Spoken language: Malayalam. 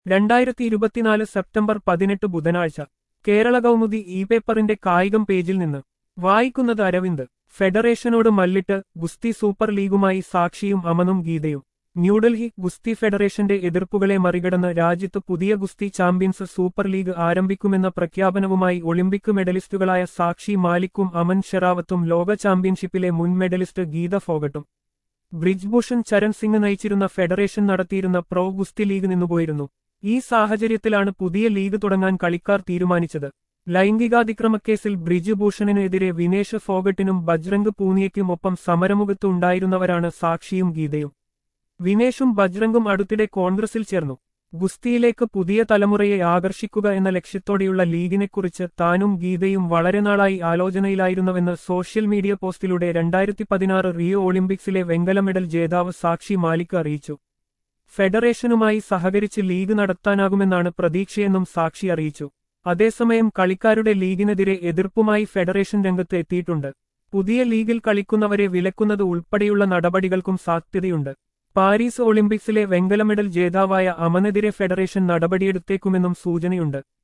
രണ്ടായിരത്തി ഇരുപത്തിനാല് സെപ്റ്റംബർ പതിനെട്ട് ബുധനാഴ്ച കേരള കൗമുദി ഇ പേപ്പറിന്റെ കായികം പേജിൽ നിന്ന് വായിക്കുന്നത് അരവിന്ദ് ഫെഡറേഷനോട് മല്ലിട്ട് ഗുസ്തി സൂപ്പർ ലീഗുമായി സാക്ഷിയും അമനും ഗീതയും ന്യൂഡൽഹി ഗുസ്തി ഫെഡറേഷന്റെ എതിർപ്പുകളെ മറികടന്ന് രാജ്യത്ത് പുതിയ ഗുസ്തി ചാമ്പ്യൻസ് സൂപ്പർ ലീഗ് ആരംഭിക്കുമെന്ന പ്രഖ്യാപനവുമായി ഒളിമ്പിക് മെഡലിസ്റ്റുകളായ സാക്ഷി മാലിക്കും അമൻ ഷെറാവത്തും ലോക ചാമ്പ്യൻഷിപ്പിലെ മുൻ മെഡലിസ്റ്റ് ഗീത ഫോഗട്ടും ബ്രിജ്ഭൂഷൺ ചരൺ സിംഗ് നയിച്ചിരുന്ന ഫെഡറേഷൻ നടത്തിയിരുന്ന പ്രോ ഗുസ്തി ലീഗ് നിന്നുപോയിരുന്നു ഈ സാഹചര്യത്തിലാണ് പുതിയ ലീഗ് തുടങ്ങാൻ കളിക്കാർ തീരുമാനിച്ചത് ലൈംഗികാതിക്രമക്കേസിൽ ബ്രിജ്ഭൂഷണിനെതിരെ വിനേഷ് ഫോഗട്ടിനും ബജ്രംഗ് പൂനിയയ്ക്കും ഒപ്പം സമരമുഖത്ത് ഉണ്ടായിരുന്നവരാണ് സാക്ഷിയും ഗീതയും വിനേഷും ബജ്രംഗും അടുത്തിടെ കോൺഗ്രസിൽ ചേർന്നു ഗുസ്തിയിലേക്ക് പുതിയ തലമുറയെ ആകർഷിക്കുക എന്ന ലക്ഷ്യത്തോടെയുള്ള ലീഗിനെക്കുറിച്ച് താനും ഗീതയും വളരെ നാളായി ആലോചനയിലായിരുന്നുവെന്ന് സോഷ്യൽ മീഡിയ പോസ്റ്റിലൂടെ രണ്ടായിരത്തി പതിനാറ് റിയോ ഒളിമ്പിക്സിലെ വെങ്കല മെഡൽ ജേതാവ് സാക്ഷി മാലിക് അറിയിച്ചു ഫെഡറേഷനുമായി സഹകരിച്ച് ലീഗ് നടത്താനാകുമെന്നാണ് പ്രതീക്ഷയെന്നും സാക്ഷി അറിയിച്ചു അതേസമയം കളിക്കാരുടെ ലീഗിനെതിരെ എതിർപ്പുമായി ഫെഡറേഷൻ രംഗത്ത് എത്തിയിട്ടുണ്ട് പുതിയ ലീഗിൽ കളിക്കുന്നവരെ വിലക്കുന്നത് ഉൾപ്പെടെയുള്ള നടപടികൾക്കും സാധ്യതയുണ്ട് പാരീസ് ഒളിമ്പിക്സിലെ വെങ്കല മെഡൽ ജേതാവായ അമനെതിരെ ഫെഡറേഷൻ നടപടിയെടുത്തേക്കുമെന്നും സൂചനയുണ്ട്